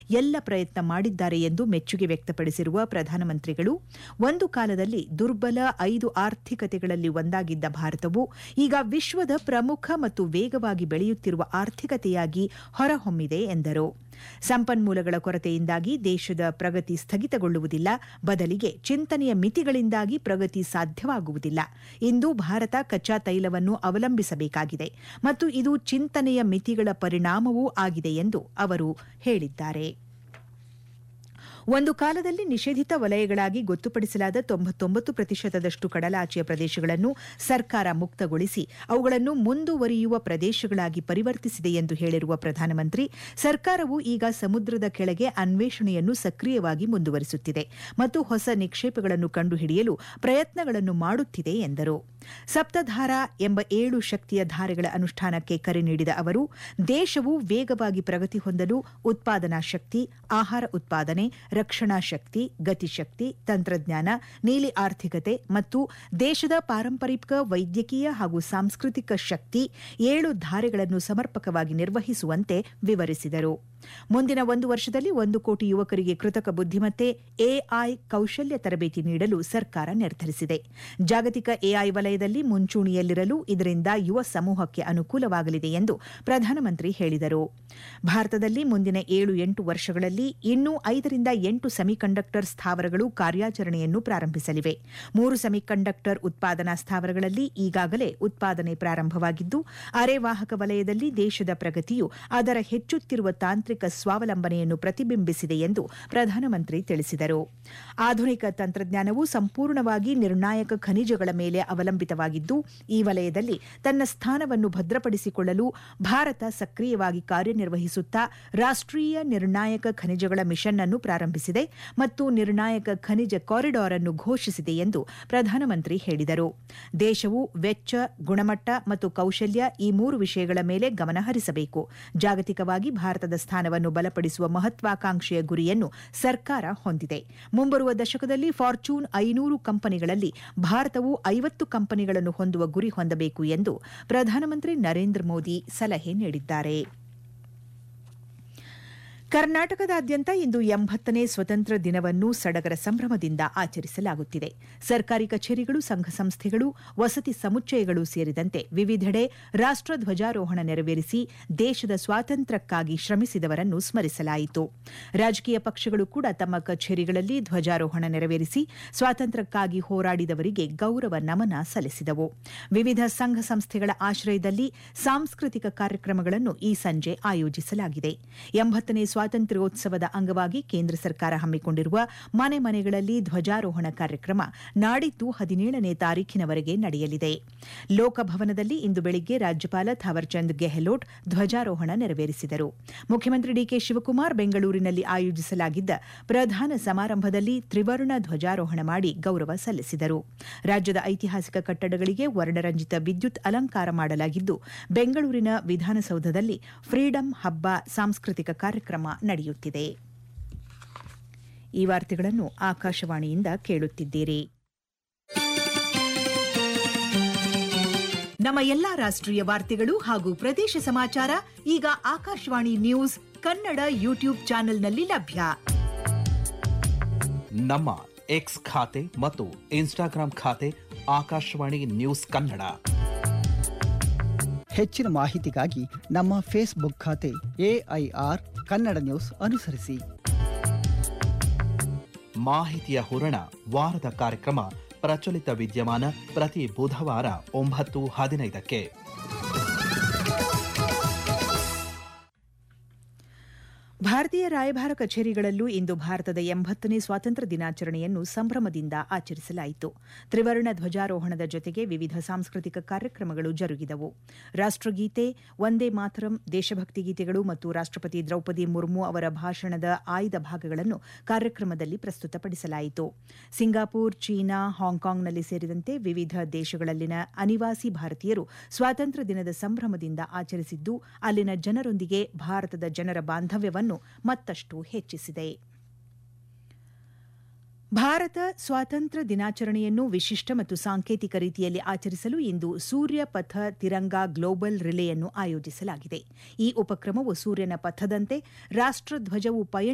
ಎಲ್ಲ ಪ್ರಯತ್ನ ಮಾಡಿದ್ದಾರೆ ಎಂದು ಮೆಚ್ಚುಗೆ ವ್ಯಕ್ತಪಡಿಸಿರುವ ಪ್ರಧಾನಮಂತ್ರಿಗಳು ಒಂದು ಕಾಲದಲ್ಲಿ ದುರ್ಬಲ ಐದು ಆರ್ಥಿಕತೆಗಳಲ್ಲಿ ಒಂದಾಗಿದ್ದ ಭಾರತವು ಈಗ ವಿಶ್ವದ ಪ್ರಮುಖ ಮತ್ತು ವೇಗವಾಗಿ ಬೆಳೆಯುತ್ತಿರುವ ಆರ್ಥಿಕತೆಯಾಗಿ ಹೊರಹೊಮ್ಮಿದೆ ಎಂದರು ಸಂಪನ್ಮೂಲಗಳ ಕೊರತೆಯಿಂದಾಗಿ ದೇಶದ ಪ್ರಗತಿ ಸ್ಥಗಿತಗೊಳ್ಳುವುದಿಲ್ಲ ಬದಲಿಗೆ ಚಿಂತನೆಯ ಮಿತಿಗಳಿಂದಾಗಿ ಪ್ರಗತಿ ಸಾಧ್ಯವಾಗುವುದಿಲ್ಲ ಇಂದು ಭಾರತ ಕಚ್ಚಾ ತೈಲವನ್ನು ಅವಲಂಬಿಸಬೇಕಾಗಿದೆ ಮತ್ತು ಇದು ಚಿಂತನೆಯ ಮಿತಿಗಳ ಪರಿಣಾಮವೂ ಆಗಿದೆ ಎಂದು ಅವರು ಹೇಳಿದ್ದಾರೆ ಒಂದು ಕಾಲದಲ್ಲಿ ನಿಷೇಧಿತ ವಲಯಗಳಾಗಿ ಗೊತ್ತುಪಡಿಸಲಾದ ತೊಂಬತ್ತೊಂಬತ್ತು ಪ್ರತಿಶತದಷ್ಟು ಕಡಲಾಚೆಯ ಪ್ರದೇಶಗಳನ್ನು ಸರ್ಕಾರ ಮುಕ್ತಗೊಳಿಸಿ ಅವುಗಳನ್ನು ಮುಂದುವರಿಯುವ ಪ್ರದೇಶಗಳಾಗಿ ಪರಿವರ್ತಿಸಿದೆ ಎಂದು ಹೇಳಿರುವ ಪ್ರಧಾನಮಂತ್ರಿ ಸರ್ಕಾರವು ಈಗ ಸಮುದ್ರದ ಕೆಳಗೆ ಅನ್ವೇಷಣೆಯನ್ನು ಸಕ್ರಿಯವಾಗಿ ಮುಂದುವರಿಸುತ್ತಿದೆ ಮತ್ತು ಹೊಸ ನಿಕ್ಷೇಪಗಳನ್ನು ಕಂಡುಹಿಡಿಯಲು ಪ್ರಯತ್ನಗಳನ್ನು ಮಾಡುತ್ತಿದೆ ಎಂದರು ಸಪ್ತಧಾರ ಎಂಬ ಏಳು ಶಕ್ತಿಯ ಧಾರೆಗಳ ಅನುಷ್ಠಾನಕ್ಕೆ ಕರೆ ನೀಡಿದ ಅವರು ದೇಶವು ವೇಗವಾಗಿ ಪ್ರಗತಿ ಹೊಂದಲು ಉತ್ಪಾದನಾ ಶಕ್ತಿ ಆಹಾರ ಉತ್ಪಾದನೆ ರಕ್ಷಣಾ ಶಕ್ತಿ ಗತಿಶಕ್ತಿ ತಂತ್ರಜ್ಞಾನ ನೀಲಿ ಆರ್ಥಿಕತೆ ಮತ್ತು ದೇಶದ ಪಾರಂಪರಿಕ ವೈದ್ಯಕೀಯ ಹಾಗೂ ಸಾಂಸ್ಕೃತಿಕ ಶಕ್ತಿ ಏಳು ಧಾರೆಗಳನ್ನು ಸಮರ್ಪಕವಾಗಿ ನಿರ್ವಹಿಸುವಂತೆ ವಿವರಿಸಿದರು ಮುಂದಿನ ಒಂದು ವರ್ಷದಲ್ಲಿ ಒಂದು ಕೋಟಿ ಯುವಕರಿಗೆ ಕೃತಕ ಬುದ್ದಿಮತ್ತೆ ಎಐ ಕೌಶಲ್ಯ ತರಬೇತಿ ನೀಡಲು ಸರ್ಕಾರ ನಿರ್ಧರಿಸಿದೆ ಜಾಗತಿಕ ಎಐ ವಲಯದಲ್ಲಿ ಮುಂಚೂಣಿಯಲ್ಲಿರಲು ಇದರಿಂದ ಯುವ ಸಮೂಹಕ್ಕೆ ಅನುಕೂಲವಾಗಲಿದೆ ಎಂದು ಪ್ರಧಾನಮಂತ್ರಿ ಹೇಳಿದರು ಭಾರತದಲ್ಲಿ ಮುಂದಿನ ಏಳು ಎಂಟು ವರ್ಷಗಳಲ್ಲಿ ಇನ್ನೂ ಐದರಿಂದ ಎಂಟು ಸೆಮಿಕಂಡಕ್ಟರ್ ಸ್ಥಾವರಗಳು ಕಾರ್ಯಾಚರಣೆಯನ್ನು ಪ್ರಾರಂಭಿಸಲಿವೆ ಮೂರು ಸೆಮಿಕಂಡಕ್ಟರ್ ಉತ್ಪಾದನಾ ಸ್ಥಾವರಗಳಲ್ಲಿ ಈಗಾಗಲೇ ಉತ್ಪಾದನೆ ಪ್ರಾರಂಭವಾಗಿದ್ದು ಅರೆವಾಹಕ ವಲಯದಲ್ಲಿ ದೇಶದ ಪ್ರಗತಿಯು ಅದರ ಹೆಚ್ಚುತ್ತಿರುವ ತಾಂತ್ರಿಕ ಸ್ವಾವಲಂಬನೆಯನ್ನು ಪ್ರತಿಬಿಂಬಿಸಿದೆ ಎಂದು ಪ್ರಧಾನಮಂತ್ರಿ ತಿಳಿಸಿದರು ಆಧುನಿಕ ತಂತ್ರಜ್ಞಾನವು ಸಂಪೂರ್ಣವಾಗಿ ನಿರ್ಣಾಯಕ ಖನಿಜಗಳ ಮೇಲೆ ಅವಲಂಬಿತವಾಗಿದ್ದು ಈ ವಲಯದಲ್ಲಿ ತನ್ನ ಸ್ಥಾನವನ್ನು ಭದ್ರಪಡಿಸಿಕೊಳ್ಳಲು ಭಾರತ ಸಕ್ರಿಯವಾಗಿ ಕಾರ್ಯನಿರ್ವಹಿಸುತ್ತಾ ರಾಷ್ಟೀಯ ನಿರ್ಣಾಯಕ ಖನಿಜಗಳ ಮಿಷನ್ ಅನ್ನು ಪ್ರಾರಂಭಿಸಿದೆ ಮತ್ತು ನಿರ್ಣಾಯಕ ಖನಿಜ ಕಾರಿಡಾರ್ ಅನ್ನು ಘೋಷಿಸಿದೆ ಎಂದು ಪ್ರಧಾನಮಂತ್ರಿ ಹೇಳಿದರು ದೇಶವು ವೆಚ್ಚ ಗುಣಮಟ್ಟ ಮತ್ತು ಕೌಶಲ್ಯ ಈ ಮೂರು ವಿಷಯಗಳ ಮೇಲೆ ಗಮನ ಹರಿಸಬೇಕು ಜಾಗತಿಕವಾಗಿ ಭಾರತದ ಸ್ಥಾನವನ್ನು ಬಲಪಡಿಸುವ ಮಹತ್ವಾಕಾಂಕ್ಷೆಯ ಗುರಿಯನ್ನು ಸರ್ಕಾರ ಹೊಂದಿದೆ ಮುಂಬರುವ ದಶಕದಲ್ಲಿ ಫಾರ್ಚೂನ್ ಐನೂರು ಕಂಪನಿಗಳಲ್ಲಿ ಭಾರತವು ಐವತ್ತು ಕಂಪನಿಗಳನ್ನು ಹೊಂದುವ ಗುರಿ ಹೊಂದಬೇಕು ಎಂದು ಪ್ರಧಾನಮಂತ್ರಿ ನರೇಂದ್ರ ಮೋದಿ ಸಲಹೆ ನೀಡಿದ್ದಾರೆ ಕರ್ನಾಟಕದಾದ್ಯಂತ ಇಂದು ಎಂಬತ್ತನೇ ಸ್ವತಂತ್ರ ದಿನವನ್ನು ಸಡಗರ ಸಂಭ್ರಮದಿಂದ ಆಚರಿಸಲಾಗುತ್ತಿದೆ ಸರ್ಕಾರಿ ಕಚೇರಿಗಳು ಸಂಘ ಸಂಸ್ಥೆಗಳು ವಸತಿ ಸಮುಚ್ಚಯಗಳು ಸೇರಿದಂತೆ ವಿವಿಧೆಡೆ ರಾಷ್ಟ ಧ್ವಜಾರೋಹಣ ನೆರವೇರಿಸಿ ದೇಶದ ಸ್ವಾತಂತ್ರ್ಯಕ್ಕಾಗಿ ಶ್ರಮಿಸಿದವರನ್ನು ಸ್ಮರಿಸಲಾಯಿತು ರಾಜಕೀಯ ಪಕ್ಷಗಳು ಕೂಡ ತಮ್ಮ ಕಚೇರಿಗಳಲ್ಲಿ ಧ್ವಜಾರೋಹಣ ನೆರವೇರಿಸಿ ಸ್ವಾತಂತ್ರ್ಯಕ್ಕಾಗಿ ಹೋರಾಡಿದವರಿಗೆ ಗೌರವ ನಮನ ಸಲ್ಲಿಸಿದವು ವಿವಿಧ ಸಂಘ ಸಂಸ್ಥೆಗಳ ಆಶ್ರಯದಲ್ಲಿ ಸಾಂಸ್ಕೃತಿಕ ಕಾರ್ಯಕ್ರಮಗಳನ್ನು ಈ ಸಂಜೆ ಆಯೋಜಿಸಲಾಗಿದೆ ಎಂಬತ್ತನೇ ಸ್ವಾತಂತ್ರ್ಯೋತ್ಸವದ ಅಂಗವಾಗಿ ಕೇಂದ್ರ ಸರ್ಕಾರ ಹಮ್ಮಿಕೊಂಡಿರುವ ಮನೆ ಮನೆಗಳಲ್ಲಿ ಧ್ವಜಾರೋಹಣ ಕಾರ್ಯಕ್ರಮ ನಾಡಿದ್ದು ಹದಿನೇಳನೇ ತಾರೀಖಿನವರೆಗೆ ನಡೆಯಲಿದೆ ಲೋಕಭವನದಲ್ಲಿ ಇಂದು ಬೆಳಿಗ್ಗೆ ರಾಜ್ಯಪಾಲ ಥಾವರ್ಚಂದ್ ಗೆಹ್ಲೋಟ್ ಧ್ವಜಾರೋಹಣ ನೆರವೇರಿಸಿದರು ಮುಖ್ಯಮಂತ್ರಿ ಡಿಕೆ ಶಿವಕುಮಾರ್ ಬೆಂಗಳೂರಿನಲ್ಲಿ ಆಯೋಜಿಸಲಾಗಿದ್ದ ಪ್ರಧಾನ ಸಮಾರಂಭದಲ್ಲಿ ತ್ರಿವರ್ಣ ಧ್ವಜಾರೋಹಣ ಮಾಡಿ ಗೌರವ ಸಲ್ಲಿಸಿದರು ರಾಜ್ಯದ ಐತಿಹಾಸಿಕ ಕಟ್ಟಡಗಳಿಗೆ ವರ್ಣರಂಜಿತ ವಿದ್ಯುತ್ ಅಲಂಕಾರ ಮಾಡಲಾಗಿದ್ದು ಬೆಂಗಳೂರಿನ ವಿಧಾನಸೌಧದಲ್ಲಿ ಫ್ರೀಡಂ ಹಬ್ಬ ಸಾಂಸ್ಕೃತಿಕ ಕಾರ್ಯಕ್ರಮ ನಡೆಯುತ್ತಿದೆ ಈ ವಾರ್ತೆಗಳನ್ನು ಆಕಾಶವಾಣಿಯಿಂದ ಕೇಳುತ್ತಿದ್ದೀರಿ ನಮ್ಮ ಎಲ್ಲಾ ರಾಷ್ಟ್ರೀಯ ವಾರ್ತೆಗಳು ಹಾಗೂ ಪ್ರದೇಶ ಸಮಾಚಾರ ಈಗ ಆಕಾಶವಾಣಿ ನ್ಯೂಸ್ ಕನ್ನಡ ಯೂಟ್ಯೂಬ್ ಚಾನೆಲ್ನಲ್ಲಿ ಲಭ್ಯ ನಮ್ಮ ಎಕ್ಸ್ ಖಾತೆ ಮತ್ತು ಇನ್ಸ್ಟಾಗ್ರಾಂ ಖಾತೆ ಆಕಾಶವಾಣಿ ನ್ಯೂಸ್ ಕನ್ನಡ ಹೆಚ್ಚಿನ ಮಾಹಿತಿಗಾಗಿ ನಮ್ಮ ಫೇಸ್ಬುಕ್ ಖಾತೆ ಎಐಆರ್ ಕನ್ನಡ ನ್ಯೂಸ್ ಅನುಸರಿಸಿ ಮಾಹಿತಿಯ ಹೂರಣ ವಾರದ ಕಾರ್ಯಕ್ರಮ ಪ್ರಚಲಿತ ವಿದ್ಯಮಾನ ಪ್ರತಿ ಬುಧವಾರ ಒಂಬತ್ತು ಹದಿನೈದಕ್ಕೆ ಭಾರತೀಯ ರಾಯಭಾರ ಕಚೇರಿಗಳಲ್ಲೂ ಇಂದು ಭಾರತದ ಎಂಬತ್ತನೇ ಸ್ವಾತಂತ್ರ್ಯ ದಿನಾಚರಣೆಯನ್ನು ಸಂಭ್ರಮದಿಂದ ಆಚರಿಸಲಾಯಿತು ತ್ರಿವರ್ಣ ಧ್ವಜಾರೋಹಣದ ಜೊತೆಗೆ ವಿವಿಧ ಸಾಂಸ್ಕೃತಿಕ ಕಾರ್ಯಕ್ರಮಗಳು ಜರುಗಿದವು ರಾಷ್ಟಗೀತೆ ವಂದೇ ಮಾತರಂ ದೇಶಭಕ್ತಿ ಗೀತೆಗಳು ಮತ್ತು ರಾಷ್ಟಪತಿ ದ್ರೌಪದಿ ಮುರ್ಮು ಅವರ ಭಾಷಣದ ಆಯ್ದ ಭಾಗಗಳನ್ನು ಕಾರ್ಯಕ್ರಮದಲ್ಲಿ ಪ್ರಸ್ತುತಪಡಿಸಲಾಯಿತು ಸಿಂಗಾಪುರ್ ಚೀನಾ ಹಾಂಗ್ಕಾಂಗ್ನಲ್ಲಿ ಸೇರಿದಂತೆ ವಿವಿಧ ದೇಶಗಳಲ್ಲಿನ ಅನಿವಾಸಿ ಭಾರತೀಯರು ಸ್ವಾತಂತ್ರ್ಯ ದಿನದ ಸಂಭ್ರಮದಿಂದ ಆಚರಿಸಿದ್ದು ಅಲ್ಲಿನ ಜನರೊಂದಿಗೆ ಭಾರತದ ಜನರ ಬಾಂಧವ್ಯವನ್ನು ಮತ್ತಷ್ಟು ಹೆಚ್ಚಿಸಿದೆ ಭಾರತ ಸ್ವಾತಂತ್ರ್ಯ ದಿನಾಚರಣೆಯನ್ನು ವಿಶಿಷ್ಟ ಮತ್ತು ಸಾಂಕೇತಿಕ ರೀತಿಯಲ್ಲಿ ಆಚರಿಸಲು ಇಂದು ಸೂರ್ಯ ಪಥ ತಿರಂಗಾ ಗ್ಲೋಬಲ್ ರಿಲೆಯನ್ನು ಆಯೋಜಿಸಲಾಗಿದೆ ಈ ಉಪಕ್ರಮವು ಸೂರ್ಯನ ಪಥದಂತೆ ರಾಷ್ಟ್ರಧ್ವಜವು ಪಯಣ